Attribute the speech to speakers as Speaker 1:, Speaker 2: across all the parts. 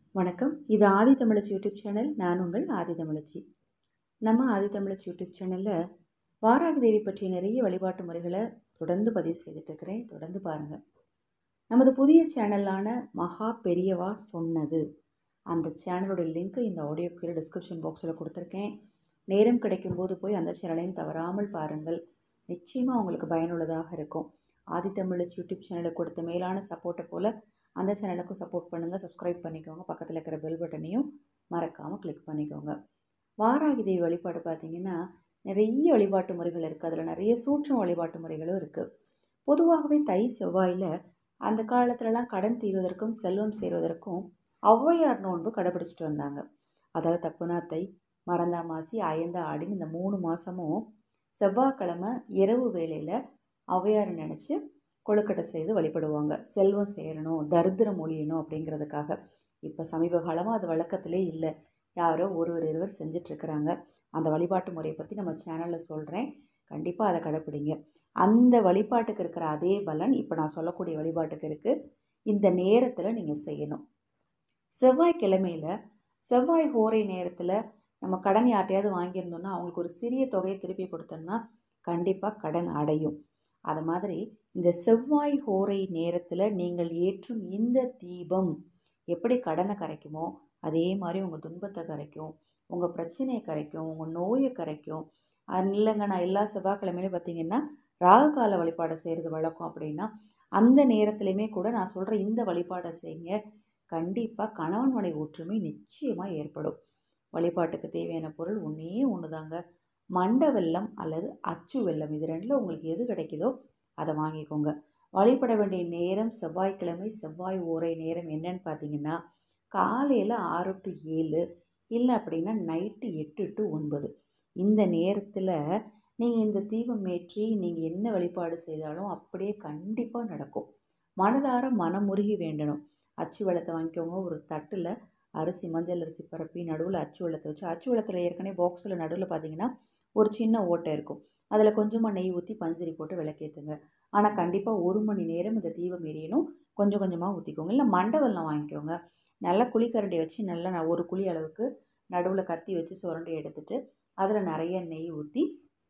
Speaker 1: வணக்கம் இது ஆதி தமிழச்சி YouTube channel நான் உங்கள் ஆதி தமிழச்சி நம்ம ஆதி தமிழச்சி யூடியூப் சேனலில் வாராகி தேவி பற்றிய நிறைய வழிபாட்டு முறைகளை தொடர்ந்து பதிவு செய்துட்டு இருக்கிறேன் தொடர்ந்து பாருங்கள் நமது புதிய சேனலான மகா பெரியவா சொன்னது அந்த சேனலோட லிங்க் இந்த ஆடியோ கீழே டிஸ்கிரிப்ஷன் பாக்ஸில் கொடுத்துருக்கேன் நேரம் கிடைக்கும்போது போய் அந்த சேனலையும் தவறாமல் பாருங்கள் நிச்சயமாக உங்களுக்கு பயனுள்ளதாக இருக்கும் ஆதி தமிழச்சி யூடியூப் சேனலுக்கு கொடுத்த மேலான சப்போர்ட்டை போல் அந்த சேனலுக்கும் சப்போர்ட் பண்ணுங்கள் சப்ஸ்கிரைப் பண்ணிக்கோங்க பக்கத்தில் இருக்கிற பெல் பட்டனையும் மறக்காமல் கிளிக் பண்ணிக்கோங்க வாராகி தேவி வழிபாடு பார்த்திங்கன்னா நிறைய வழிபாட்டு முறைகள் இருக்குது அதில் நிறைய சூட்சம வழிபாட்டு முறைகளும் இருக்குது பொதுவாகவே தை செவ்வாயில் அந்த காலத்துலலாம் கடன் தீர்வதற்கும் செல்வம் சேருவதற்கும் ஔவையார் நோன்பு கடைபிடிச்சிட்டு வந்தாங்க அதாவது தப்புனா தை மறந்தா மாசி அயந்தா ஆடின்னு இந்த மூணு மாதமும் செவ்வாய்க்கிழமை இரவு வேளையில் ஔவையாரை நினச்சி கொழுக்கட்டை செய்து வழிபடுவாங்க செல்வம் சேரணும் தரித்திரம் ஒழியணும் அப்படிங்கிறதுக்காக இப்போ சமீப காலமாக அது வழக்கத்திலே இல்லை யாரோ ஒருவர் இருவர் செஞ்சிட்ருக்கிறாங்க அந்த வழிபாட்டு முறையை பற்றி நம்ம சேனலில் சொல்கிறேன் கண்டிப்பாக அதை கடைப்பிடிங்க அந்த வழிபாட்டுக்கு இருக்கிற அதே பலன் இப்போ நான் சொல்லக்கூடிய வழிபாட்டுக்கு இருக்குது இந்த நேரத்தில் நீங்கள் செய்யணும் செவ்வாய்க்கிழமையில் செவ்வாய் ஹோரை நேரத்தில் நம்ம கடன் யார்ட்டையாவது வாங்கியிருந்தோம்னா அவங்களுக்கு ஒரு சிறிய தொகையை திருப்பி கொடுத்தோம்னா கண்டிப்பாக கடன் அடையும் அது மாதிரி இந்த செவ்வாய் ஹோரை நேரத்தில் நீங்கள் ஏற்றும் இந்த தீபம் எப்படி கடனை கரைக்குமோ அதே மாதிரி உங்கள் துன்பத்தை கரைக்கும் உங்கள் பிரச்சனையை கரைக்கும் உங்கள் நோயை கரைக்கும் அது இல்லைங்க நான் எல்லா செவ்வாய்க்கிழமையிலும் பார்த்தீங்கன்னா ராகுகால வழிபாடை செய்கிறது வழக்கம் அப்படின்னா அந்த நேரத்துலையுமே கூட நான் சொல்கிற இந்த வழிபாடை செய்யுங்க கண்டிப்பாக கணவன் மனை ஒற்றுமை நிச்சயமாக ஏற்படும் வழிபாட்டுக்கு தேவையான பொருள் ஒன்றே ஒன்று தாங்க மண்ட வெல்லம் அல்லது அச்சு வெல்லம் இது ரெண்டில் உங்களுக்கு எது கிடைக்குதோ அதை வாங்கிக்கோங்க வழிபட வேண்டிய நேரம் செவ்வாய்க்கிழமை செவ்வாய் ஓரை நேரம் என்னன்னு பார்த்தீங்கன்னா காலையில் ஆறு டு ஏழு இல்லை அப்படின்னா நைட்டு எட்டு டு ஒன்பது இந்த நேரத்தில் நீங்கள் இந்த தீபம் ஏற்றி நீங்கள் என்ன வழிபாடு செய்தாலும் அப்படியே கண்டிப்பாக நடக்கும் மனதார மனமுருகி வேண்டணும் அச்சு வெள்ளத்தை வாங்கிக்கோங்க ஒரு தட்டில் அரிசி மஞ்சள் அரிசி பரப்பி நடுவில் அச்சு வெள்ளத்தை வச்சு அச்சு வெள்ளத்தில் ஏற்கனவே பாக்ஸில் நடுவில் பார்த்தீங்கன்னா ஒரு சின்ன ஓட்டை இருக்கும் அதில் கொஞ்சமாக நெய் ஊற்றி பஞ்சரி போட்டு விளக்கேற்றுங்க ஆனால் கண்டிப்பாக ஒரு மணி நேரம் இந்த தீபம் எரியணும் கொஞ்சம் கொஞ்சமாக ஊற்றிக்கோங்க இல்லை மண்டவெல்லாம் வாங்கிக்கோங்க நல்லா குழிக்கரண்டியை வச்சு நல்லா ஒரு குழி அளவுக்கு நடுவில் கத்தி வச்சு சுரண்டி எடுத்துட்டு அதில் நிறைய நெய் ஊற்றி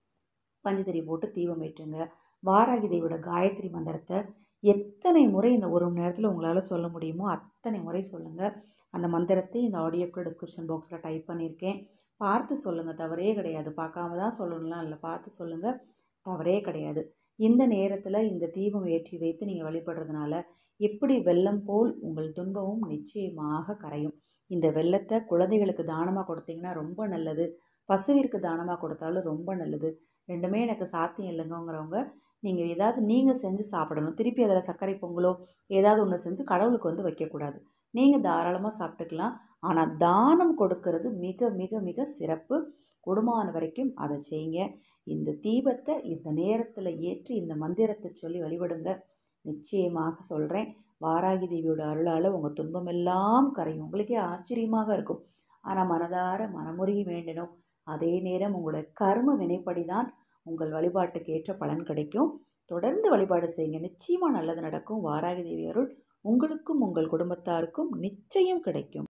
Speaker 1: பஞ்சதறி போட்டு தீபம் ஏற்றுங்க வாராகி தேவியோட காயத்ரி மந்திரத்தை எத்தனை முறை இந்த ஒரு மணி நேரத்தில் உங்களால் சொல்ல முடியுமோ அத்தனை முறை சொல்லுங்கள் அந்த மந்திரத்தை இந்த ஆடியோக்கு டிஸ்கிரிப்ஷன் பாக்ஸில் டைப் பண்ணியிருக்கேன் பார்த்து சொல்லுங்கள் தவறே கிடையாது பார்க்காம தான் சொல்லணும்லாம் இல்லை பார்த்து சொல்லுங்கள் தவறே கிடையாது இந்த நேரத்தில் இந்த தீபம் ஏற்றி வைத்து நீங்கள் வழிபடுறதுனால எப்படி வெள்ளம் போல் உங்கள் துன்பமும் நிச்சயமாக கரையும் இந்த வெள்ளத்தை குழந்தைகளுக்கு தானமாக கொடுத்தீங்கன்னா ரொம்ப நல்லது பசுவிற்கு தானமாக கொடுத்தாலும் ரொம்ப நல்லது ரெண்டுமே எனக்கு சாத்தியம் இல்லைங்கங்கிறவங்க நீங்கள் ஏதாவது நீங்கள் செஞ்சு சாப்பிடணும் திருப்பி அதில் சர்க்கரை பொங்கலோ ஏதாவது ஒன்று செஞ்சு கடவுளுக்கு வந்து வைக்கக்கூடாது நீங்கள் தாராளமாக சாப்பிட்டுக்கலாம் ஆனால் தானம் கொடுக்கறது மிக மிக மிக சிறப்பு குடும்பமான வரைக்கும் அதை செய்யுங்க இந்த தீபத்தை இந்த நேரத்தில் ஏற்றி இந்த மந்திரத்தை சொல்லி வழிபடுங்க நிச்சயமாக சொல்கிறேன் வாராகி தேவியோட அருளால் உங்கள் துன்பமெல்லாம் கரையும் உங்களுக்கே ஆச்சரியமாக இருக்கும் ஆனால் மனதார மனமுருகி வேண்டணும் அதே நேரம் உங்களோட கர்ம வினைப்படி தான் உங்கள் வழிபாட்டுக்கு ஏற்ற பலன் கிடைக்கும் தொடர்ந்து வழிபாடு செய்யுங்க நிச்சயமாக நல்லது நடக்கும் வாராகி தேவி அருள் உங்களுக்கும் உங்கள் குடும்பத்தாருக்கும் நிச்சயம் கிடைக்கும்